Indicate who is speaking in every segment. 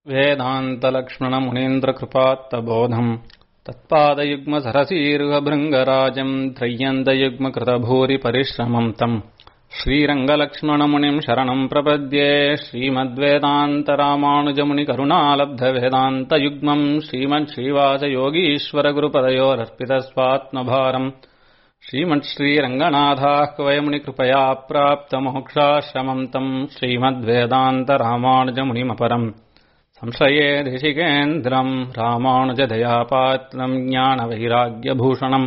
Speaker 1: वेदान्तलक्ष्मणमुनीन्द्रकृपात्तबोधम् तत्पादयुग्मसरसीर्घभृङ्गराजम् त्रय्यन्तयुग्मकृतभूरिपरिश्रमम् तम् श्रीरङ्गलक्ष्मणमुनिम् शरणम् प्रपद्ये श्रीमद्वेदान्तरामानुजमुनिकरुणालब्धवेदान्तयुग्मम् श्रीमच्छ्रीवासयोगीश्वरगुरुपदयोरर्पितस्वात्मभारम् श्रीमच्छ्रीरङ्गनाथाह्वयमुनिकृपया प्राप्तमोक्षाश्रमम् तम् श्रीमद्वेदान्तरामानुजमुनिमपरम् संशये देशिकेन्द्रम् रामानुजदयापात्रम् ज्ञानवैराग्यभूषणम्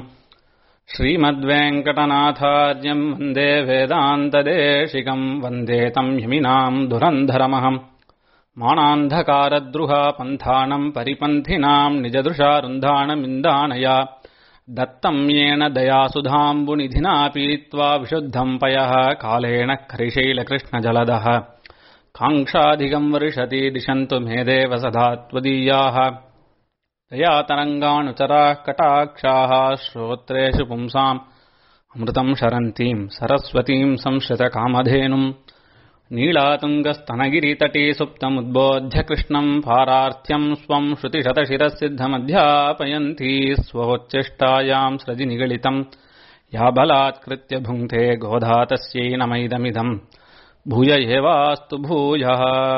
Speaker 1: श्रीमद्वेङ्कटनाथार्यम् वन्दे वेदान्तदेशिकम् वन्दे तम् यमिनाम् धुरन्धरमहम् मानान्धकारद्रुहा पन्थानम् परिपन्थिनाम् निजदृशारुन्धाणमिन्दानया दत्तम् येन दयासुधाम्बुनिधिना पीत्वा विशुद्धम् पयः कालेन करिशैलकृष्णजलदः काङ्क्षाधिकम् वर्षति दिशन्तु मे देव सदा त्वदीयाः दयातरङ्गानुचराः कटाक्षाः श्रोत्रेषु पुंसाम् अमृतम् शरन्तीम् सरस्वतीम् संश्रितकामधेनुम् नीलातुङ्गस्तनगिरितटे सुप्तमुद्बोध्य कृष्णम् पारार्थ्यम् स्वम् श्रुतिशतशिरःसिद्धमध्यापयन्ती स्वोच्चिष्टायाम् सृजि निगलितम् या बलात्कृत्य भुङ्क्ते गोधा तस्यै नमैदमिदम् பூய ஏவாஸ்து பூயா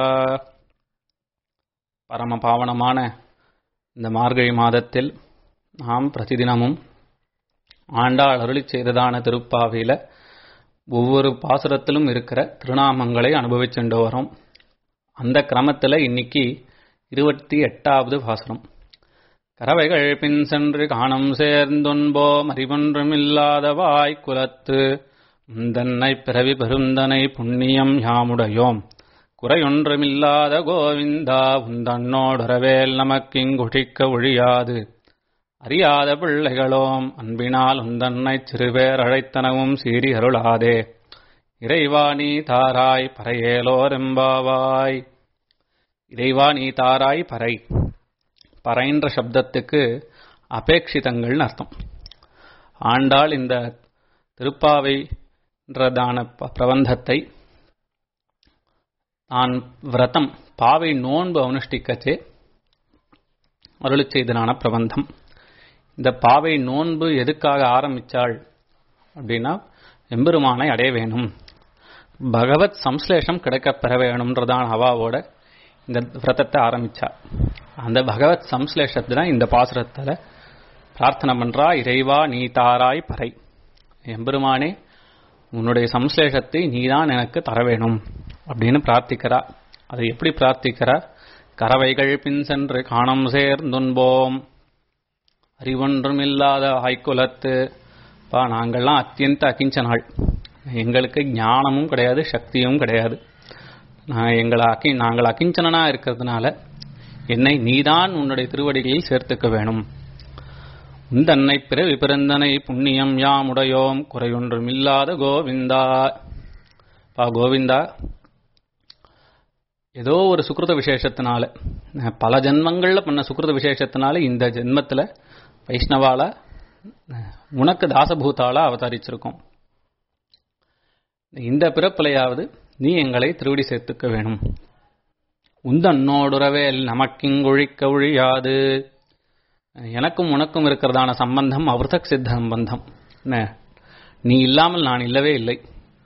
Speaker 1: பரம பாவனமான இந்த மார்கழி மாதத்தில் நாம் பிரதிதினமும் ஆண்டாள் அருளி செய்ததான திருப்பாவையில ஒவ்வொரு பாசுரத்திலும் இருக்கிற திருநாமங்களை அனுபவிச்சுண்டு வரோம் அந்த கிரமத்தில் இன்னைக்கு இருபத்தி எட்டாவது பாசுரம் கறவைகள் பின் சென்று காணம் சேர்ந்தொன்போம் அறிவொன்றுமில்லாத வாய்க்குலத்து முந்தன்னை பிறவி பெருந்தனை புண்ணியம் யாமுடையோம் குறையொன்றுமில்லாத கோவிந்தா உந்தன்னோடுறவேல் நமக்கிங்குழிக்க ஒழியாது அறியாத பிள்ளைகளோம் அன்பினால் உந்தன்னை சிறுபேர் அழைத்தனவும் சீறி அருளாதே இறைவா நீ தாராய் பறையேலோரெம்பாவாய் இறைவா நீ தாராய் பறை பறைன்ற சப்தத்துக்கு அபேட்சிதங்கள்னு அர்த்தம் ஆண்டாள் இந்த திருப்பாவை என்றதான பிரபந்தத்தை நான் விரதம் பாவை நோன்பு அனுஷ்டிக்கச்சே அருளி செய்தனான பிரபந்தம் இந்த பாவை நோன்பு எதுக்காக ஆரம்பித்தாள் அப்படின்னா எம்பெருமானை அடைய வேணும் பகவத் சம்ஸ்லேஷம் கிடைக்கப் பெற வேணும்ன்றதான் அவாவோட இந்த விரதத்தை ஆரம்பிச்சா அந்த பகவத் சம்ஸ்லேஷத்தை தான் இந்த பாசுரத்தில் பிரார்த்தனை பண்றா இறைவா நீ தாராய் பறை எம்பெருமானே உன்னுடைய சம்ஸ்லேஷத்தை நீதான் எனக்கு தர வேணும் அப்படின்னு பிரார்த்திக்கிறா அதை எப்படி பிரார்த்திக்கிறா கறவைகள் பின் சென்று காணம் சேர்ந்துன்போம் அறிவொன்றும் இல்லாத ஆய்குலத்து பா நாங்கள்லாம் அத்தியந்த அகிஞ்ச எங்களுக்கு ஞானமும் கிடையாது சக்தியும் கிடையாது நான் எங்களை அகி நாங்கள் அகிஞ்சனா இருக்கிறதுனால என்னை நீதான் உன்னுடைய திருவடிகளில் சேர்த்துக்க வேணும் உந்தன்னை பிறவி பிறந்தனை புண்ணியம் யாமுடையோம் குறையொன்றும் இல்லாத கோவிந்தா பா கோவிந்தா ஏதோ ஒரு சுக்கிருத விசேஷத்தினால பல ஜென்மங்கள்ல பண்ண சுக்கிருத விசேஷத்தினால இந்த ஜென்மத்தில் வைஷ்ணவால உனக்கு தாசபூதாளா அவதரிச்சிருக்கோம் இந்த பிறப்பிலையாவது நீ எங்களை திருவடி சேர்த்துக்க வேணும் உந்தன்னோடுறவே நமக்கிங்கொழிக்க ஒழியாது எனக்கும் உனக்கும் இருக்கிறதான சம்பந்தம் அவிரதக் சித்த சம்பந்தம் என்ன நீ இல்லாமல் நான் இல்லவே இல்லை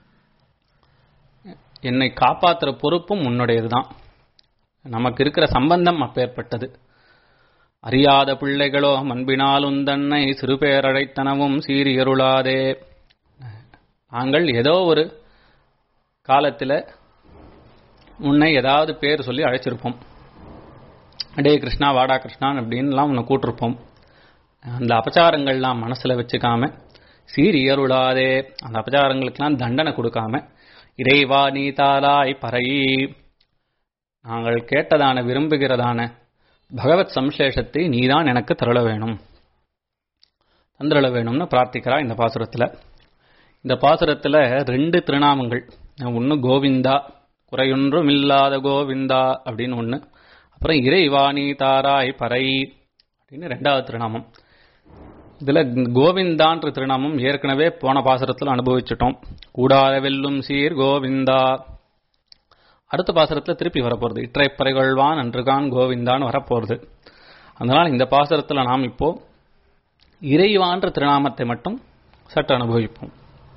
Speaker 1: என்னை காப்பாற்றுற பொறுப்பும் உன்னுடையதுதான் நமக்கு இருக்கிற சம்பந்தம் அப்பேற்பட்டது அறியாத பிள்ளைகளோ அன்பினால் உந்தன்னை சிறுபேரழைத்தனவும் சீரியருளாதே நாங்கள் ஏதோ ஒரு காலத்தில் உன்னை ஏதாவது பேர் சொல்லி அழைச்சிருப்போம் அடே கிருஷ்ணா வாடா கிருஷ்ணான் அப்படின்லாம் உன்னை கூட்டிருப்போம் அந்த அபச்சாரங்கள்லாம் மனசில் வச்சுக்காம சீரியருளாதே அந்த அபச்சாரங்களுக்கெல்லாம் தண்டனை கொடுக்காம இறைவா நீ தாராய் பறை நாங்கள் கேட்டதான விரும்புகிறதான பகவத் சம்சேஷத்தை நீதான் எனக்கு தருள வேணும் தந்திரள வேணும்னு பிரார்த்திக்கிறா இந்த பாசுரத்தில் இந்த பாசுரத்தில் ரெண்டு திருநாமங்கள் ஒன்று கோவிந்தா குறையொன்றும் இல்லாத கோவிந்தா அப்படின்னு ஒன்று அப்புறம் இறைவாணி தாராய் பறை அப்படின்னு ரெண்டாவது திருநாமம் இதில் கோவிந்தான்ற திருநாமம் ஏற்கனவே போன பாசுரத்தில் அனுபவிச்சிட்டோம் கூடாத வெல்லும் சீர் கோவிந்தா அடுத்த பாசுரத்துல திருப்பி வரப்போறது இற்றை பறைகொள்வான் அன்றுகான் கோவிந்தான்னு வரப்போறது அதனால இந்த பாசுரத்துல நாம் இப்போ இறைவான்ற திருநாமத்தை மட்டும் சற்று அனுபவிப்போம்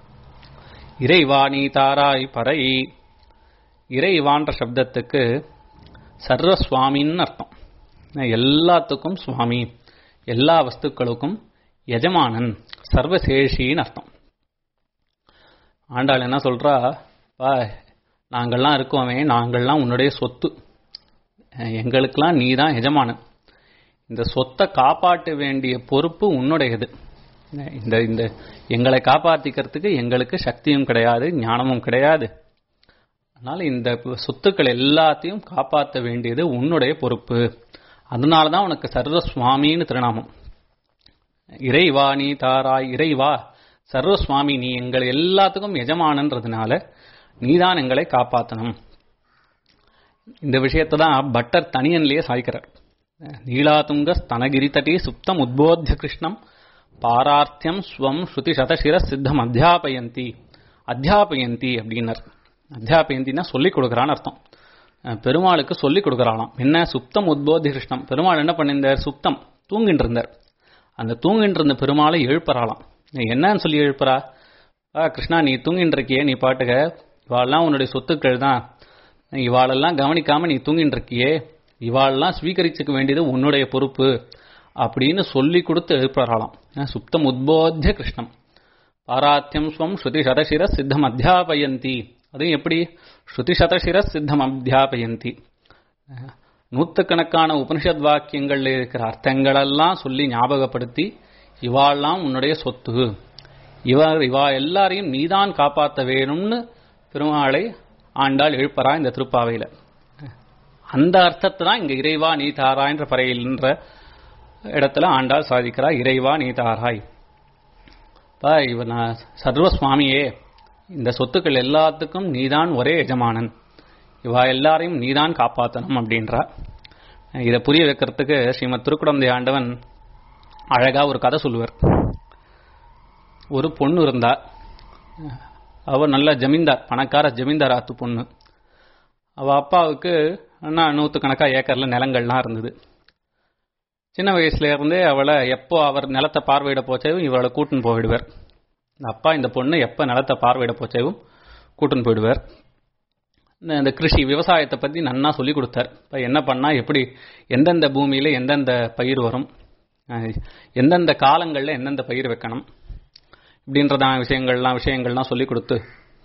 Speaker 1: இறைவா நீ தாராய் பறை இறைவான்ற சப்தத்துக்கு சர்வஸ்வாமின்னு அர்த்தம் எல்லாத்துக்கும் சுவாமி எல்லா வஸ்துக்களுக்கும் எஜமானன் சர்வசேஷின்னு அர்த்தம் ஆண்டாள் என்ன சொல்றா பா நாங்கள்லாம் இருக்கோமே நாங்கள்லாம் உன்னுடைய சொத்து எங்களுக்கெல்லாம் நீ தான் எஜமானன் இந்த சொத்தை காப்பாற்ற வேண்டிய பொறுப்பு உன்னுடையது இந்த இந்த எங்களை காப்பாற்றிக்கிறதுக்கு எங்களுக்கு சக்தியும் கிடையாது ஞானமும் கிடையாது அதனால இந்த சொத்துக்கள் எல்லாத்தையும் காப்பாற்ற வேண்டியது உன்னுடைய பொறுப்பு அதனால தான் உனக்கு சர்வஸ்வாமின்னு திருநாமம் இறைவா நீ தாராய் இறைவா சர்வஸ்வாமி நீ எங்கள் எல்லாத்துக்கும் எஜமானன்றதுனால நீதான் எங்களை காப்பாற்றணும் இந்த விஷயத்தை தான் பட்டர் தனியன்லேயே சாய்க்கிறார் நீலாதுங்க ஸ்தனகிரிதட்டி சுப்தம் உத்போத்திய கிருஷ்ணம் பாரார்த்தியம் ஸ்வம் ஸ்ருதி சதசிர சித்தம் அத்தியாபயந்தி அத்தியாபயந்தி அப்படின்னர் அத்தியாபயந்தின்னா சொல்லிக் கொடுக்குறான்னு அர்த்தம் பெருமாளுக்கு சொல்லிக் கொடுக்குறாளாம் என்ன சுப்தம் உத்போதி கிருஷ்ணம் பெருமாள் என்ன பண்ணியிருந்தார் சுப்தம் தூங்கிட்டு இருந்தார் அந்த தூங்கிட்டு இருந்த பெருமாளை எழுப்புறாளாம் என்னன்னு சொல்லி எழுப்புறா கிருஷ்ணா நீ தூங்கிட்டு இருக்கியே நீ பாட்டுக்க இவாளெல்லாம் உன்னுடைய சொத்துக்கள் தான் இவாளெல்லாம் கவனிக்காம நீ தூங்கிட்டு இருக்கியே இவாளெல்லாம் ஸ்வீகரிச்சுக்க வேண்டியது உன்னுடைய பொறுப்பு அப்படின்னு சொல்லி கொடுத்து எழுப்புறாளாம் சுப்தம் உத்போத்திய கிருஷ்ணம் பாராத்தியம் ஸ்வம் ஸ்ருதி சதசிர சித்தம் அத்தியாபயந்தி அதுவும் எப்படி ஸ்ருதி சதசிர சித்தம் அத்தியாபயந்தி நூற்றுக்கணக்கான உபனிஷத் வாக்கியங்கள்ல இருக்கிற அர்த்தங்களெல்லாம் சொல்லி ஞாபகப்படுத்தி இவாள்லாம் உன்னுடைய சொத்து இவ இவா எல்லாரையும் நீதான் காப்பாற்ற வேணும்னு பெருமாளை ஆண்டாள் எழுப்பறா இந்த திருப்பாவையில் அந்த அர்த்தத்தை தான் இங்க இறைவா நீ தாராய்ன்ற பறையில்ன்ற இடத்துல ஆண்டாள் சாதிக்கிறா இறைவா நீ தாராய் பா இவ நான் சர்வசுவாமியே இந்த சொத்துக்கள் எல்லாத்துக்கும் நீதான் ஒரே எஜமானன் இவா எல்லாரையும் நீதான் காப்பாற்றணும் அப்படின்றா இதை புரிய வைக்கிறதுக்கு ஸ்ரீமத் திருக்குடந்தை ஆண்டவன் அழகா ஒரு கதை சொல்லுவார் ஒரு பொண்ணு இருந்தா அவ நல்ல ஜமீன்தார் பணக்கார ஜமீன்தார் ஆத்து பொண்ணு அவ அப்பாவுக்கு அண்ணா நூற்றுக்கணக்கா ஏக்கர்ல நிலங்கள்லாம் இருந்தது சின்ன வயசுல இருந்தே அவளை எப்போ அவர் நிலத்தை பார்வையிட போச்சேவும் இவளை கூட்டுன்னு போயிடுவார் அப்பா இந்த பொண்ணு எப்போ நிலத்தை பார்வையிட போச்சேவும் கூட்டுன்னு போயிடுவார் இந்த கிருஷி விவசாயத்தை பற்றி நன்னா சொல்லி கொடுத்தார் இப்போ என்ன பண்ணால் எப்படி எந்தெந்த பூமியில் எந்தெந்த பயிர் வரும் எந்தெந்த காலங்களில் எந்தெந்த பயிர் வைக்கணும் இப்படின்றதான விஷயங்கள்லாம் விஷயங்கள்லாம் சொல்லி கொடுத்து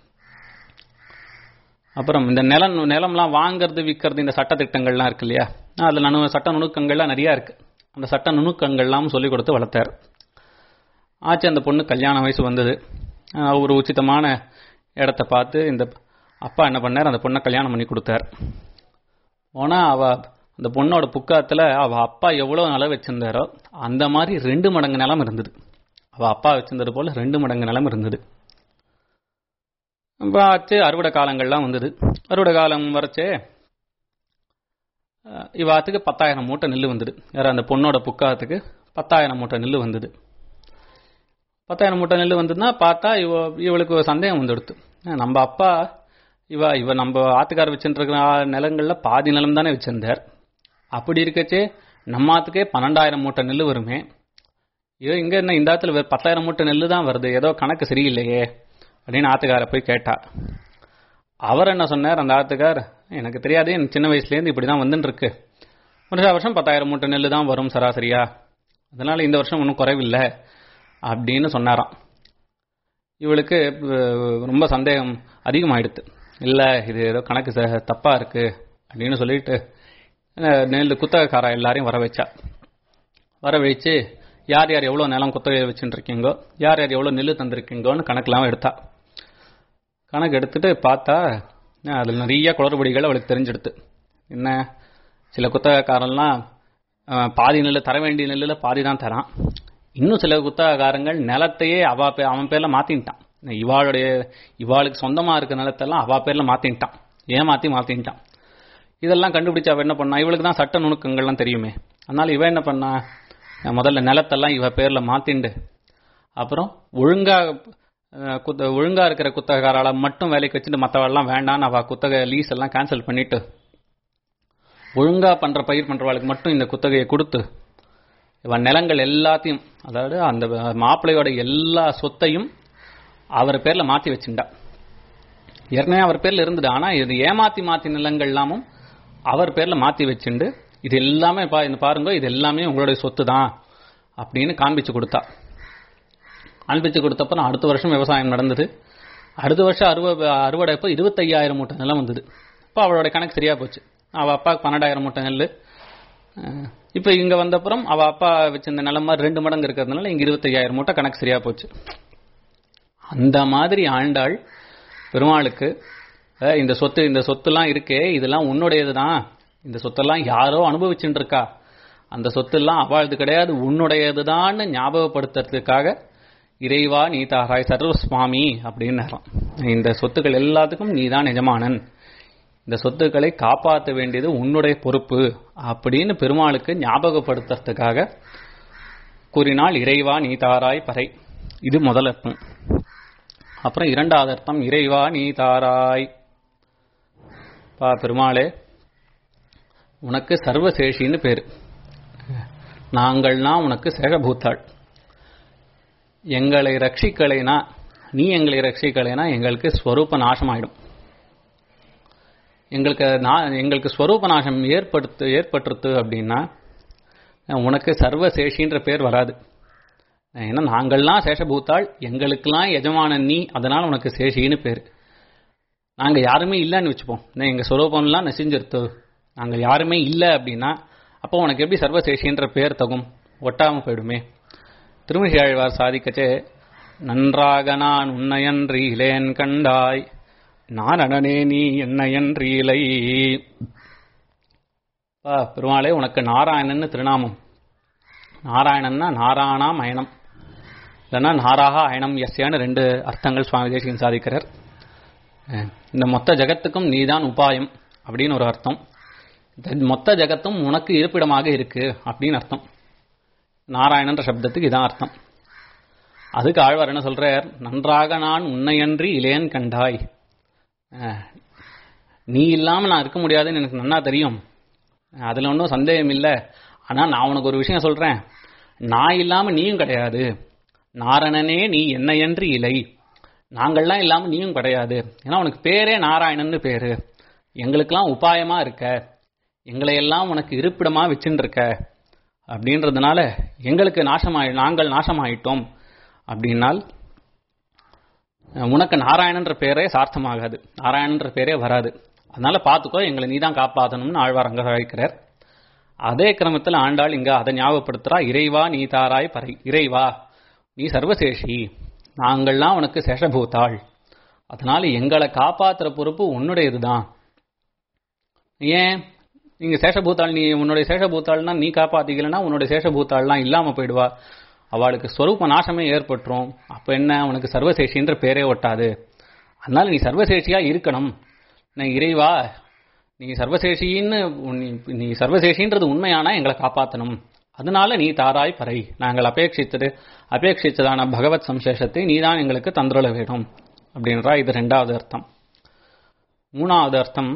Speaker 1: அப்புறம் இந்த நிலம் நிலம்லாம் வாங்கிறது விற்கிறது இந்த சட்ட திட்டங்கள்லாம் இருக்கு இல்லையா அதில் நனு சட்ட நுணுக்கங்கள்லாம் நிறையா இருக்கு அந்த சட்ட நுணுக்கங்கள்லாம் சொல்லி கொடுத்து வளர்த்தார் ஆச்சு அந்த பொண்ணு கல்யாண வயசு வந்தது ஒரு உச்சிதமான இடத்த பார்த்து இந்த அப்பா என்ன பண்ணார் அந்த பொண்ணை கல்யாணம் பண்ணி கொடுத்தார் போனால் அவ அந்த பொண்ணோட புக்காத்தில் அவள் அப்பா எவ்வளோ நிலம் வச்சிருந்தாரோ அந்த மாதிரி ரெண்டு மடங்கு நிலம் இருந்தது அவள் அப்பா வச்சிருந்தது போல் ரெண்டு மடங்கு நிலம் இருந்தது ஆச்சு அறுவடை காலங்கள்லாம் வந்தது அறுவடை காலம் வரைச்சே இவாத்துக்கு பத்தாயிரம் மூட்டை நெல் வந்தது வேற அந்த பொண்ணோட புக்காத்துக்கு பத்தாயிரம் மூட்டை நெல் வந்தது பத்தாயிரம் மூட்டை நெல் வந்ததுன்னா பார்த்தா இவ இவளுக்கு சந்தேகம் வந்துடுத்து நம்ம அப்பா இவ இவ நம்ம ஆத்துக்கார வச்சுருக்கிற நிலங்கள்ல பாதி நிலம் தானே வச்சிருந்தார் அப்படி இருக்கச்சே நம்ம ஆத்துக்கே பன்னெண்டாயிரம் மூட்டை நெல் வருமே ஐயோ இங்க என்ன இந்த ஆத்துல பத்தாயிரம் மூட்டை நெல் தான் வருது ஏதோ கணக்கு சரியில்லையே அப்படின்னு ஆத்துக்கார போய் கேட்டா அவர் என்ன சொன்னார் அந்த ஆத்துக்கார் எனக்கு தெரியாது எனக்கு சின்ன வயசுலேருந்து இப்படி தான் வந்துட்டு இருக்கு வருஷா வருஷம் பத்தாயிரம் மூட்டை நெல் தான் வரும் சராசரியா அதனால இந்த வருஷம் ஒன்றும் குறைவில்லை அப்படின்னு சொன்னாராம் இவளுக்கு ரொம்ப சந்தேகம் அதிகமாயிடுது இல்லை இது ஏதோ கணக்கு தப்பாக இருக்கு அப்படின்னு சொல்லிட்டு நெல் குத்தகைக்காரா எல்லாரையும் வர வச்சா வர வச்சு யார் யார் எவ்வளோ நிலம் குத்தகை வச்சுட்டு இருக்கீங்கோ யார் யார் எவ்வளோ நெல் தந்திருக்கீங்கோன்னு கணக்கெல்லாம் எடுத்தா கணக்கு எடுத்துட்டு பார்த்தா அதில் நிறைய குளறுபடிகள் அவளுக்கு தெரிஞ்செடுத்து என்ன சில குத்தகைக்காரன்லாம் பாதி நெல் தர வேண்டிய நெல்லில் பாதி தான் தரான் இன்னும் சில குத்தகக்காரங்கள் நிலத்தையே அவா பே அவன் பேரில் மாற்றின்ட்டான் இவாளுடைய இவாளுக்கு சொந்தமாக இருக்க நிலத்தெல்லாம் அவா பேரில் மாற்றின்ட்டான் ஏமாற்றி மாற்றின்ட்டான் இதெல்லாம் கண்டுபிடிச்சு அவள் என்ன பண்ணா இவளுக்கு தான் சட்ட நுணுக்கங்கள்லாம் தெரியுமே அதனால் இவ என்ன பண்ணா முதல்ல நிலத்தெல்லாம் இவ பேரில் மாற்றிண்டு அப்புறம் ஒழுங்காக அஹ், குத்த ஒழுங்கா இருக்கிற குத்தகாரால மட்டும் வேலைக்கு வச்சுட்டு மற்றவெல்லாம் வேண்டாம் அவ குத்தகை லீஸ் எல்லாம் கேன்சல் பண்ணிட்டு ஒழுங்கா பண்ற பயிர் பண்றவாளுக்கு மட்டும் இந்த குத்தகையை கொடுத்து இவன் நிலங்கள் எல்லாத்தையும் அதாவது அந்த மாப்பிள்ளையோட எல்லா சொத்தையும் அவர் பேர்ல மாத்தி வச்சுண்டா ஏற்கனவே அவர் பேர்ல இருந்தது ஆனா இது ஏமாத்தி மாத்தி நிலங்கள் எல்லாமும் அவர் பேர்ல மாத்தி வச்சுண்டு இது எல்லாமே பா இந்த பாருங்க இது எல்லாமே உங்களுடைய சொத்து தான் அப்படின்னு காண்பிச்சு கொடுத்தா காண்பிச்சு கொடுத்தப்ப அடுத்த வருஷம் விவசாயம் நடந்தது அடுத்த வருஷம் அறுவ அறுவடை இப்போ இருபத்தையாயிரம் மூட்டை நிலம் வந்தது இப்போ அவளோட கணக்கு சரியா போச்சு அவள் அப்பாவுக்கு பன்னெண்டாயிரம் மூட்டை நெல் அஹ், இப்போ இங்க வந்தப்புறம் அவ அப்பா வச்சிருந்த நிலம் மாதிரி ரெண்டு மடங்கு இருக்கிறதுனால இங்க இருபத்தையாயிரம் மூட்டை கணக்கு சரியா போச்சு அந்த மாதிரி ஆண்டாள் பெருமாளுக்கு அஹ், இந்த சொத்து இந்த சொத்துலாம் இருக்கே இதெல்லாம் உன்னுடையது தான் இந்த சொத்தெல்லாம் யாரோ அனுபவிச்சுட்டு இருக்கா அந்த சொத்தெல்லாம் அவளது கிடையாது உன்னுடையதுதான்னு ஞாபகப்படுத்துறதுக்காக இறைவா நீ தாராய் சர்வஸ்வாமி அப்படின்னு இந்த சொத்துக்கள் எல்லாத்துக்கும் நீதான் எஜமானன் இந்த சொத்துக்களை காப்பாற்ற வேண்டியது உன்னுடைய பொறுப்பு அப்படின்னு பெருமாளுக்கு ஞாபகப்படுத்துறதுக்காக கூறினால் இறைவா நீ தாராய் பறை இது முதல் அர்த்தம் அப்புறம் இரண்டாவது அர்த்தம் இறைவா நீ தாராய் பா பெருமாளே உனக்கு சர்வசேஷின்னு பேரு நாங்கள்னா உனக்கு சேகபூத்தாள் எங்களை ரட்சிக்கலைனா நீ எங்களை ரட்சிக்கலைனா எங்களுக்கு ஸ்வரூப நாசமாயிடும் எங்களுக்கு நா- எங்களுக்கு ஸ்வரூப நாசம் ஏற்படுத்து ஏற்பட்டுருத்து அப்படின்னா உனக்கு சர்வசேஷின்ற பேர் வராது ஏன்னா நாங்கள்லாம் சேஷபூத்தாள் எங்களுக்கெல்லாம் எஜமானன் நீ அதனால உனக்கு சேஷின்னு பேர் நாங்க யாருமே இல்லைன்னு வச்சுப்போம் நான் எங்க ஸ்வரூபம்லாம் நசிஞ்சிருத்து நாங்க யாருமே இல்லை அப்படின்னா அப்போ உனக்கு எப்படி சர்வசேஷின்ற பேர் தகும் ஒட்டாம போயிடுமே திருமணியாழ்வார் சாதிக்கச்சே நன்றாக நான் உன்னையன்றி இலேன் கண்டாய் நான் அனனே நீ என்னையன்றி இலை பா பெருமாளே உனக்கு நாராயணன்னு திருநாமம் நாராயணன்னா நாராயணா மயனம் இல்லைன்னா நாராக அயனம் எஸ்யான்னு ரெண்டு அர்த்தங்கள் சுவாமி தேசிகன் சாதிக்கிறார் அஹ் இந்த மொத்த ஜகத்துக்கும் நீதான் உபாயம் அப்படின்னு ஒரு அர்த்தம் இந்த மொத்த ஜகத்தும் உனக்கு இருப்பிடமாக இருக்கு அப்படின்னு அர்த்தம் நாராயணன்ற சப்தத்துக்கு இதான் அர்த்தம் அதுக்கு ஆழ்வார் என்ன சொல்றார் நன்றாக நான் உன்னையன்றி இளையன் கண்டாய் அஹ், நீ இல்லாம நான் இருக்க முடியாதுன்னு எனக்கு நன்னா தெரியும் அதுல ஒன்றும் சந்தேகம் இல்லை ஆனா நான் உனக்கு ஒரு விஷயம் சொல்றேன் நான் இல்லாம நீயும் கிடையாது நாரணனே நீ என்னையன்றி இலை நாங்கள்லாம் இல்லாம நீயும் கிடையாது ஏன்னா உனக்கு பேரே நாராயணன்னு பேரு எங்களுக்கெல்லாம் உபாயமா இருக்க எங்களை எல்லாம் உனக்கு இருப்பிடமா வச்சுட்டு இருக்க அப்படின்றதுனால எங்களுக்கு நாசமாயி நாங்கள் நாசமாயிட்டோம் அப்படின்னால் அஹ், உனக்கு நாராயணன்ற பேரே சார்த்தமாகாது நாராயணன்ற பேரே வராது அதனால பார்த்துக்கோ எங்களை நீதான் காப்பாற்றணும்னு ஆழ்வார் அங்க அழைக்கிறார் அதே கிரமத்தில் ஆண்டாள் இங்க அதை ஞாபகப்படுத்துறா இறைவா நீ தாராய் பறை இறைவா நீ சர்வசேஷி நாங்கள்லாம் உனக்கு சேஷபூத்தாள் அதனால எங்களை காப்பாத்துற பொறுப்பு உன்னுடையதுதான் ஏன் நீங்க சேஷபூத்தாள் நீ உன்னுடைய சேஷபூத்தாள்னா நீ காப்பாத்திக்கலன்னா உன்னுடைய சேஷபூத்தாள்லாம் இல்லாம போயிடுவா அவளுக்கு ஸ்வரூப நாசமே ஏற்பட்டுரும் அப்ப என்ன உனக்கு சர்வசேஷின்ற பேரே ஒட்டாது அதனால நீ சர்வசேஷியா இருக்கணும் நான் இறைவா நீ சர்வசேஷின்னு உன்- நீ சர்வசேஷின்றது உண்மையானா எங்களை காப்பாத்தணும் அதனால நீ தாராய் பறை நாங்கள் அபேட்சித்தது அபேட்சித்ததான பகவத் சம்சேஷத்தை நீதான் எங்களுக்கு தந்துருள வேணும் அப்படின்றா இது ரெண்டாவது அர்த்தம் மூணாவது அர்த்தம்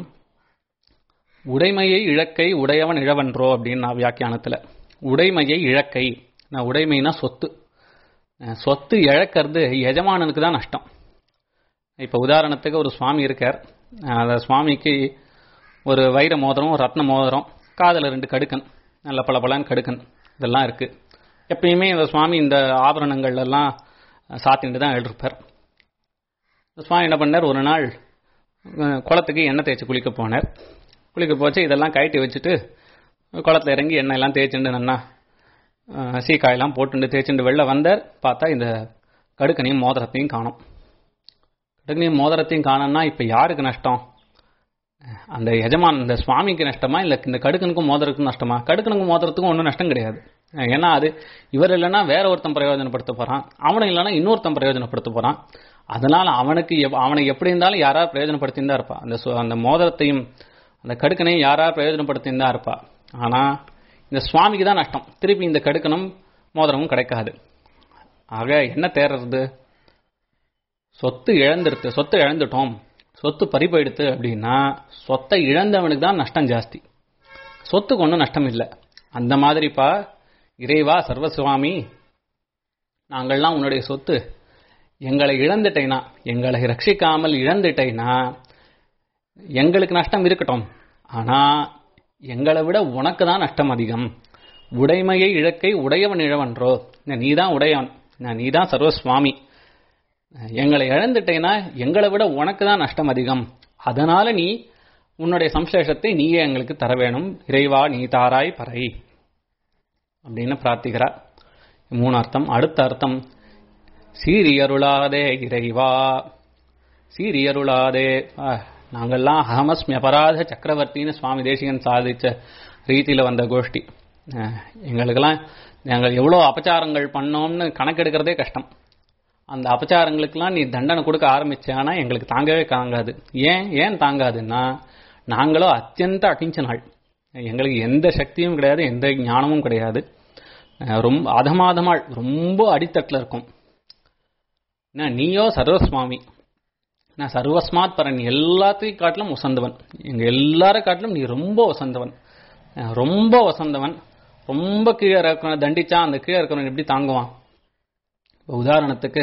Speaker 1: உடைமையை இழக்கை உடையவன் இழவன்றோ அப்படின்னு நான் வியாக்கியானத்துல உடைமையை இழக்கை நான் உடைமைனா சொத்து அஹ் சொத்து இழக்கிறது எஜமானனுக்கு தான் நஷ்டம் இப்போ உதாரணத்துக்கு ஒரு சுவாமி இருக்கார் அஹ் அந்த சுவாமிக்கு ஒரு வைர மோதிரம் ஒரு ரத்ன மோதிரம் காதில் ரெண்டு கடுக்கன் நல்ல பல பலன்னு கடுக்கன் இதெல்லாம் இருக்கு எப்பயுமே இந்த சுவாமி இந்த ஆபரணங்கள் எல்லாம் சாத்திட்டு தான் எழுதிருப்பார் இந்த சுவாமி என்ன பண்ணார் ஒரு நாள் அஹ், குளத்துக்கு எண்ணெய் தேய்ச்சி குளிக்க போனார் குளிக்க போச்சு இதெல்லாம் கழட்டி வச்சுட்டு குளத்துல இறங்கி எண்ணெய் எல்லாம் தேய்ச்சிண்டு நன்னா அஹ், சீக்காயெல்லாம் போட்டுண்டு தேய்ச்சிண்டு வெளில வந்தார் பார்த்தா இந்த கடுக்கனையும் மோதிரத்தையும் காணோம் கடுக்கனையும் மோதிரத்தையும் காணோம்னா இப்போ யாருக்கு நஷ்டம் அந்த எஜமான் இந்த சுவாமிக்கு நஷ்டமா இல்லை இந்த கடுக்கனுக்கும் மோதிரத்துக்கும் நஷ்டமா கடுக்கனுக்கும் மோதிரத்துக்கும் ஒன்றும் நஷ்டம் கிடையாது ஏன்னா அது இவர் இல்லைன்னா வேற ஒருத்தன் பிரயோஜனப்படுத்த போறான் அவனும் இல்லைன்னா இன்னொருத்தன் பிரயோஜனப்படுத்த போறான் அதனால அவனுக்கு எவ்- அவனை எப்படி இருந்தாலும் யாராவது பிரயோஜனப்படுத்தின்னு தான் இருப்பா அந்த சு- அந்த மோதிரத்தையும் அந்த கடுக்கனையும் யாராவது பிரயோஜனப்படுத்தின்னு தான் இருப்பா ஆனா இந்த சுவாமிக்கு தான் நஷ்டம் திருப்பி இந்த கடுக்கனும் மோதிரமும் கிடைக்காது ஆக என்ன தேர்றது சொத்து இழந்துருத்து சொத்து இழந்துட்டோம் சொத்து பறி போயிடுத்து அப்படின்னா சொத்தை இழந்தவனுக்கு தான் நஷ்டம் ஜாஸ்தி சொத்துக்கு ஒன்றும் நஷ்டம் இல்லை அந்த மாதிரிப்பா இறைவா சர்வசுவாமி நாங்கள்லாம் உன்னுடைய சொத்து எங்களை இழந்துட்டேனா எங்களை ரட்சிக்காமல் இழந்துட்டேனா எங்களுக்கு நஷ்டம் இருக்கட்டும் ஆனா எங்களை விட உனக்கு தான் நஷ்டம் அதிகம் உடைமையை இழக்கை உடையவன் இழவன்றோ நீ தான் உடையவன் நீ தான் சர்வசுவாமி எங்களை இழந்துட்டேனா எங்களை விட உனக்கு தான் நஷ்டம் அதிகம் அதனால நீ உன்னுடைய சம்சேஷத்தை நீயே எங்களுக்கு தர வேணும் இறைவா நீ தாராய் பறை அப்படின்னு பிரார்த்திக்கிறார் மூணு அர்த்தம் அடுத்த அர்த்தம் சீரியருளாதே இறைவா சீரியருளாதே ஆ, நாங்கள்லாம் அகமஸ்மி அபராத சக்கரவர்த்தின்னு சுவாமி தேசிகன் சாதிச்ச ரீதியில் வந்த கோஷ்டி ஆ, எங்களுக்கெல்லாம் நாங்கள் எவ்வளோ அபச்சாரங்கள் பண்ணோம்னு கணக்கெடுக்கிறதே கஷ்டம் அந்த அபச்சாரங்களுக்கெல்லாம் நீ தண்டனை கொடுக்க ஆரம்பிச்சானா எங்களுக்கு தாங்கவே தாங்காது ஏன் ஏன் தாங்காதுன்னா நாங்களோ அத்தியந்த அகிஞ்சனாள் எங்களுக்கு எந்த சக்தியும் கிடையாது எந்த ஞானமும் கிடையாது அஹ் ரொம்ப அதமாதமாள் ரொம்ப அடித்தட்டில் இருக்கும் என்ன, நீயோ சர்வஸ்வாமி நான் சர்வஸ்மாத் பரன் எல்லாத்தையும் காட்டிலும் வசந்தவன் எங்க எல்லாரும் காட்டிலும் நீ ரொம்ப வசந்தவன் அஹ் ரொம்ப வசந்தவன் ரொம்ப கீழே இருக்கிறவன் தண்டிச்சா அந்த கீழே இருக்கிறவன் எப்படி தாங்குவான் இப்போ உதாரணத்துக்கு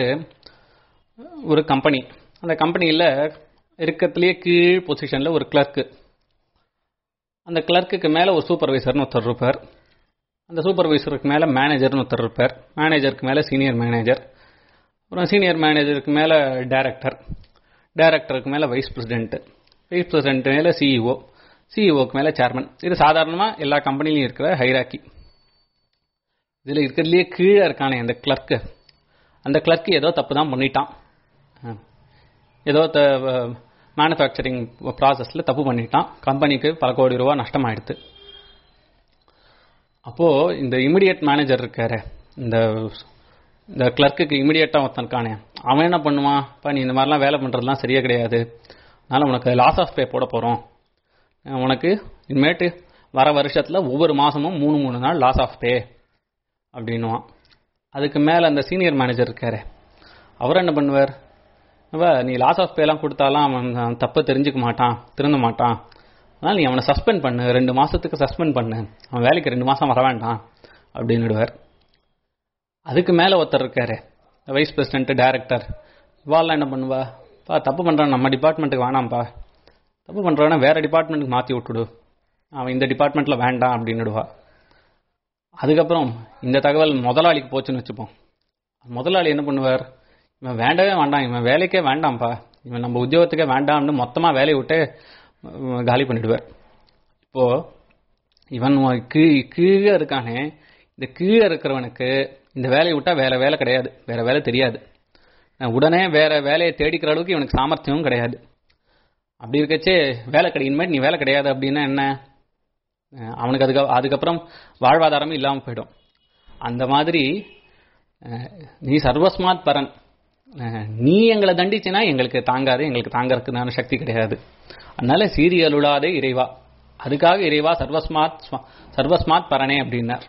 Speaker 1: ஒரு கம்பெனி அந்த கம்பெனியில் இருக்கிறதுலேயே கீழ் பொசிஷனில் ஒரு கிளர்க்கு அந்த கிளர்க்குக்கு மேலே ஒரு சூப்பர்வைசர்னு ஒருத்தர் இருப்பார் அந்த சூப்பர்வைசருக்கு மேலே மேனேஜர்னு ஒருத்தர் இருப்பார் மேனேஜருக்கு மேலே சீனியர் மேனேஜர் அப்புறம் சீனியர் மேனேஜருக்கு மேலே டைரக்டர் டைரக்டருக்கு மேலே வைஸ் பிரசிடென்ட் வைஸ் பிரசிடென்ட் மேலே சிஇஓ சிஇஓக்கு மேலே சேர்மன் இது சாதாரணமாக எல்லா கம்பெனிலையும் இருக்கிற ஹைராக்கி இதில் இருக்கிறதுலையே கீழே இருக்கானே அந்த கிளர்க்கு அந்த கிளர்க்கு ஏதோ தப்பு தான் பண்ணிட்டான் அஹ், ஏதோ மேனுஃபேக்சரிங் ப்ராசஸில் தப்பு பண்ணிட்டான் கம்பெனிக்கு பல கோடி ரூபா நஷ்டமாயிடுது அப்போது இந்த இமிடியட் மேனேஜர் இருக்காரு இந்த இந்த கிளர்க்குக்கு இமிடியட்டாக ஒருத்தன் இருக்கானே அவன் என்ன பண்ணுவான் இப்போ நீ இந்த மாதிரிலாம் வேலை பண்ணுறதுலாம் சரியா கிடையாது அதனால் உனக்கு லாஸ் ஆஃப் பே போட போகிறோம் உனக்கு இனிமேட்டு வர வருஷத்தில் ஒவ்வொரு மாதமும் மூணு மூணு நாள் லாஸ் ஆஃப் பே அப்படின்னுவான் அதுக்கு மேலே அந்த சீனியர் மேனேஜர் இருக்காரு அவர் என்ன பண்ணுவார் அவ நீ லாஸ் ஆஃப் பேலாம் கொடுத்தாலாம் அவன் அவன் தப்பை தெரிஞ்சுக்க மாட்டான் திருந்த மாட்டான் அதனால் நீ அவனை சஸ்பெண்ட் பண்ணு ரெண்டு மாதத்துக்கு சஸ்பெண்ட் பண்ணு அவன் வேலைக்கு ரெண்டு மாதம் வர வேண்டாம் அப்படின்னுடுவார் அதுக்கு மேலே ஒருத்தர் இருக்காரு வைஸ் பிரசிடென்ட் டைரக்டர் இவாள்லாம் என்ன பண்ணுவா பா தப்பு பண்ணுறான் நம்ம டிபார்ட்மெண்ட்டுக்கு வேணாம்ப்பா தப்பு பண்ணுறான்னா வேற டிபார்ட்மெண்ட்டுக்கு மாற்றி விட்டுடு அவன் இந்த டிபார்ட்மெண்ட்டில் வேண்டாம் அப்படின்னுடுவா அதுக்கப்புறம் இந்த தகவல் முதலாளிக்கு போச்சுன்னு வச்சுப்போம் முதலாளி என்ன பண்ணுவார் இவன் வேண்டவே வேண்டாம் இவன் வேலைக்கே வேண்டாம்ப்பா இவன் நம்ம உத்தியோகத்துக்கே வேண்டாம்னு மொத்தமாக வேலையை விட்டு அஹ், காலி பண்ணிடுவார் இப்போ இவன் கீ கீழே இருக்கானே இந்த கீழே இருக்கிறவனுக்கு இந்த வேலையை விட்டா வேற வேலை கிடையாது வேற வேலை தெரியாது அஹ், உடனே வேற வேலையை தேடிக்கிற அளவுக்கு இவனுக்கு சாமர்த்தியமும் கிடையாது அப்படி இருக்கச்சே வேலை கிடை இனிமேல் நீ வேலை கிடையாது அப்படின்னா என்ன அஹ் அவனுக்கு அதுக்கு அதுக்கப்புறம் வாழ்வாதாரமே இல்லாமல் போயிடும் அந்த மாதிரி அஹ், நீ சர்வஸ்மாத் பரன் அஹ், நீ எங்களை தண்டிச்சினா எங்களுக்கு தாங்காது எங்களுக்கு தாங்கறதுக்கான சக்தி கிடையாது அதனால சீரியலுளாதே இறைவா அதுக்காக இறைவா சர்வஸ்மாத் ஸ்வ- சர்வஸ்மாத் பரனே அப்படின்னார்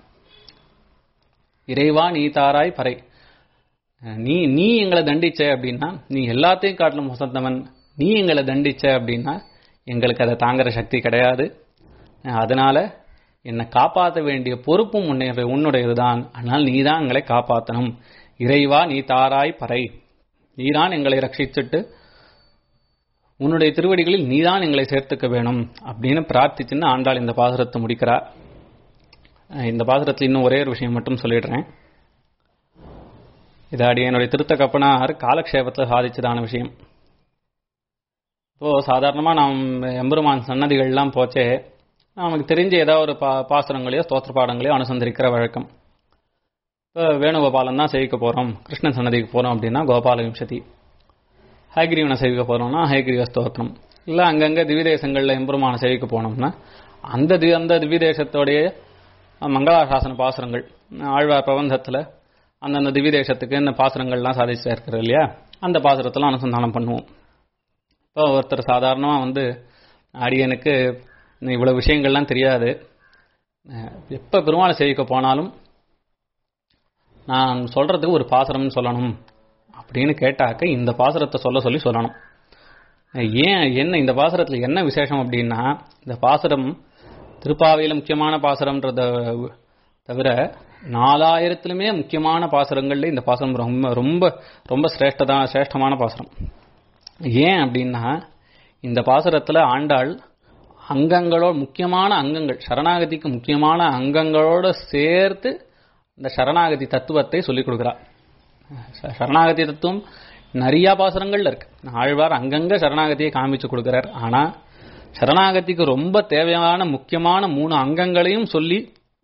Speaker 1: இறைவா நீ தாராய் பறை அஹ், நீ நீ எங்களை தண்டிச்ச அப்படின்னா நீ எல்லாத்தையும் காட்டிலும் வசந்தவன் நீ எங்களை தண்டிச்ச அப்படின்னா எங்களுக்கு அதை தாங்குற சக்தி கிடையாது அஹ், அதனால என்னை காப்பாற்ற வேண்டிய பொறுப்பும் உன்னுடைய உன்னுடையதுதான் ஆனால் நீ தான் எங்களை காப்பாற்றணும் இறைவா நீ தாராய் பறை நீதான் எங்களை ரட்சிச்சுட்டு உன்னுடைய திருவடிகளில் நீதான் எங்களை சேர்த்துக்க வேணும் அப்படின்னு பிரார்த்திச்சுன்னு ஆண்டாள் இந்த பாசுரத்தை முடிக்கிறார் அஹ் இந்த பாசுரத்தில் இன்னும் ஒரே ஒரு விஷயம் மட்டும் சொல்லிடுறேன் இது அடி என்னுடைய திருத்த கப்பனார் காலக்ஷேபத்தில் சாதிச்சதான விஷயம் இப்போ சாதாரணமாக நாம் எம்பெருமான் சன்னதிகள்லாம் போச்சே நமக்கு தெரிஞ்ச ஏதாவது ஒரு பா பாசுரங்களையோ ஸ்தோத்திர பாடங்களையோ அனுசந்தரிக்கிற வழக்கம் இப்போ வேணுகோபாலன் தான் சேவிக்க போகிறோம் கிருஷ்ணன் சன்னதிக்கு போகிறோம் அப்படின்னா கோபால விம்சதி ஹயகிரீவனை சேவிக்க போகிறோம்னா ஹயகிரீவ ஸ்தோத்திரம் இல்லை அங்கங்கே திவிதேசங்களில் எம்பெருமானை சேவிக்க போனோம்னா அந்த தி அந்த திவிதேசத்தோடைய மங்களாசாசன பாசுரங்கள் ஆழ்வார் பிரபந்தத்தில் அந்தந்த திவிதேசத்துக்கு இந்த பாசுரங்கள்லாம் சாதிச்சு இருக்கிறது இல்லையா அந்த பாசுரத்தெல்லாம் அனுசந்தானம் பண்ணுவோம் இப்போ ஒருத்தர் சாதாரணமாக வந்து அடியனுக்கு இவ்வளோ விஷயங்கள்லாம் தெரியாது எப்போ பெருமாளை சேவிக்க போனாலும் நான் சொல்கிறதுக்கு ஒரு பாசுரம்னு சொல்லணும் அப்படின்னு கேட்டாக்க இந்த பாசுரத்தை சொல்ல சொல்லி சொல்லணும் ஏன் என்ன இந்த பாசுரத்தில் என்ன விசேஷம் அப்படின்னா இந்த பாசுரம் திருப்பாவையில் முக்கியமான பாசுரம்ன்றத தவிர நாலாயிரத்திலுமே முக்கியமான பாசுரங்கள்ல இந்த பாசுரம் ரொம்ப ரொம்ப ரொம்ப சிரேஷ்டதான் சிரேஷ்டமான பாசுரம் ஏன் அப்படின்னா இந்த பாசுரத்தில் ஆண்டாள் அங்கங்களோட முக்கியமான அங்கங்கள் சரணாகதிக்கு முக்கியமான அங்கங்களோட சேர்த்து இந்த சரணாகதி தத்துவத்தை சொல்லிக் கொடுக்குறா சரணாகதி தத்துவம் நிறைய பாசுரங்கள்ல இருக்கு ஆழ்வார் அங்கங்க சரணாகதியை காமிச்சு கொடுக்கிறார் ஆனா சரணாகதிக்கு ரொம்ப தேவையான முக்கியமான மூணு அங்கங்களையும் சொல்லி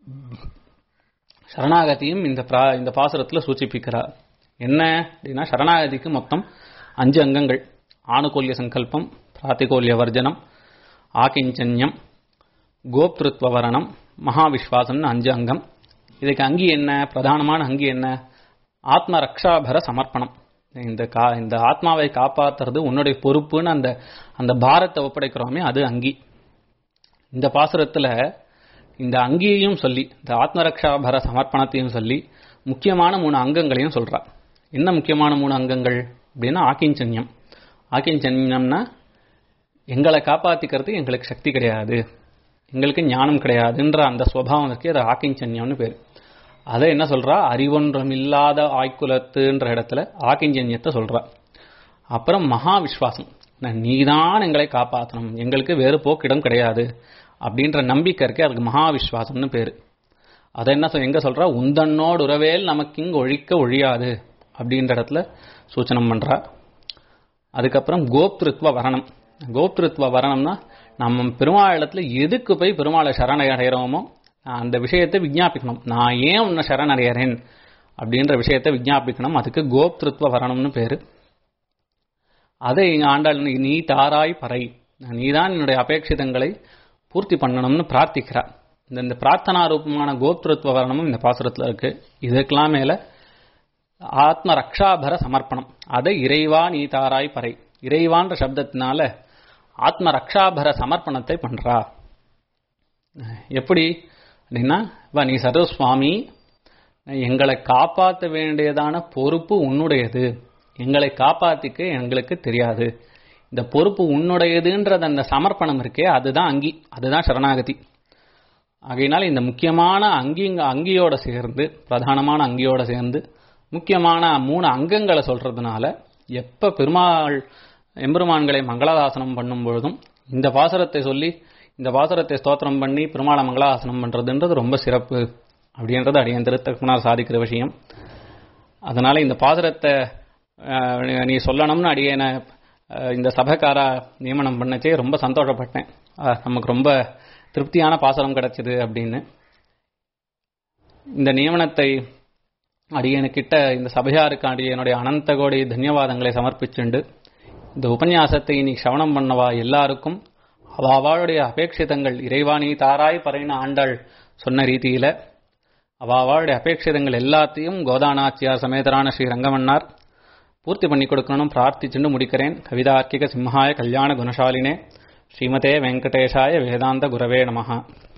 Speaker 1: சரணாகதியும் இந்த பிரா- இந்த பாசுரத்துல சூச்சிப்பிக்கிறார் என்ன அப்படின்னா சரணாகதிக்கு மொத்தம் அஞ்சு அங்கங்கள் ஆணுகூல்ய சங்கல்பம் பிராத்திகோல்ய வர்ஜனம் ஆகிஞ்சன்யம் கோப்திருத்வ வரணம் மகாவிஸ்வாசம்னு அஞ்சு அங்கம் இதுக்கு அங்கி என்ன பிரதானமான அங்கி என்ன ஆத்ம ரக்ஷாபர சமர்ப்பணம் இந்த கா இந்த ஆத்மாவை காப்பாத்துறது உன்னுடைய பொறுப்புன்னு அந்த அந்த பாரத்தை ஒப்படைக்கிறோமே அது அங்கி இந்த பாசுரத்துல இந்த அங்கியையும் சொல்லி இந்த ஆத்மரக்ஷாபர சமர்ப்பணத்தையும் சொல்லி முக்கியமான மூணு அங்கங்களையும் சொல்றா என்ன முக்கியமான மூணு அங்கங்கள் அப்படின்னா ஆக்கிஞ்சன்யம் ஆக்கிஞ்சன்யம்னா எங்களை காப்பாத்திக்கிறது எங்களுக்கு சக்தி கிடையாது எங்களுக்கு ஞானம் கிடையாதுன்ற அந்த சுவாவம் இருக்கு அது ஆக்கிஞ்சன்யம்னு பேர் அதை என்ன சொல்றா அறிவொன்றும் இல்லாத ஆய்க்குலத்துன்ற இடத்துல ஆக்கிஞ்சன்யத்தை சொல்றா அப்புறம் மகா விஸ்வாசம் நான் நீதான் எங்களை காப்பாற்றணும் எங்களுக்கு வேறு போக்கிடம் கிடையாது அப்படின்ற நம்பிக்கை இருக்கே அதுக்கு மகா விஸ்வாசம்னு பேரு அதை என்ன சொல் எங்க சொல்றா உந்தன்னோடு உறவேல் நமக்கு இங்கு ஒழிக்க ஒழியாது அப்படின்ற இடத்துல சூச்சனம் பண்றா அதுக்கப்புறம் கோப்திருத்வ வரணம் கோப்திருத்வ வரணம்னா நம்ம பெருமாளத்துல எதுக்கு போய் பெருமாளை சரணடைகிறோமோ அந்த விஷயத்தை விஞ்ஞாபிக்கணும் நான் ஏன் உன்னை சரணடைகிறேன் அப்படின்ற விஷயத்தை விஞ்ஞாபிக்கணும் அதுக்கு கோப்திருத்வ வரணம்னு பேரு அதை இங்க ஆண்டாள் நீ- நீ தாராய் பறை நீதான் என்னுடைய அபேட்சிதங்களை பூர்த்தி பண்ணணும்னு பிரார்த்திக்கிறா இந்த இந்த பிரார்த்தனா ரூபமான கோப்திருத்வ வரணமும் இந்த பாசுரத்துல இருக்கு இதுக்கெல்லாம் மேல ஆத்ம ரக்ஷாபர சமர்ப்பணம் அதை இறைவா நீ தாராய் பறை இறைவான்ற சப்தத்தினால ஆத்ம ரக்ஷாபர சமர்ப்பணத்தை பண்றா எப்படி அப்படின்னா வா நீ சர்வசுவாமி எங்களை காப்பாற்ற வேண்டியதான பொறுப்பு உன்னுடையது எங்களை காப்பாத்திக்க எங்களுக்கு தெரியாது இந்த பொறுப்பு உன்னுடையதுன்றது அந்த சமர்ப்பணம் இருக்கே அதுதான் அங்கி அதுதான் சரணாகதி ஆகையினால இந்த முக்கியமான அங்கி அங்கியோட சேர்ந்து பிரதானமான அங்கியோட சேர்ந்து முக்கியமான மூணு அங்கங்களை சொல்றதுனால எப்ப பெருமாள் எம்பெருமான்களை மங்களாதாசனம் பண்ணும் பொழுதும் இந்த பாசுரத்தை சொல்லி இந்த பாசுரத்தை ஸ்தோத்திரம் பண்ணி பெருமாளை மங்களாதாசனம் பண்றதுன்றது ரொம்ப சிறப்பு அப்படின்றது அடியன் திருத்தகுமார் சாதிக்கிற விஷயம் அதனால இந்த பாசுரத்தை அஹ், நீ சொல்லணும்னு அடியனை அஹ், இந்த சபைக்காரா நியமனம் பண்ணச்சே ரொம்ப சந்தோஷப்பட்டேன் அஹ், நமக்கு ரொம்ப திருப்தியான பாசுரம் கிடைச்சது அப்படின்னு இந்த நியமனத்தை அடியனுக்கிட்ட இந்த சபையாருக்கு அடியனுடைய அனந்த கோடி தன்யவாதங்களை சமர்ப்பிச்சுண்டு இந்த உபன்யாசத்தை நீ சவணம் பண்ணவா எல்லாருக்கும் அவ அவளுடைய அபேட்சிதங்கள் இறைவாணி தாராய் பறையின ஆண்டாள் சொன்ன ரீதியில அவ அவளுடைய அபேட்சிதங்கள் எல்லாத்தையும் கோதானாச்சியார் சமேதரான ஸ்ரீ ரங்கமன்னார் பூர்த்தி பண்ணி கொடுக்கணும் பிரார்த்திச்சுண்டு முடிக்கிறேன் கவிதார்க்கிக சிம்ஹாய கல்யாண குணசாலினே ஸ்ரீமதே வெங்கடேஷாய வேதாந்த குரவே நமஹா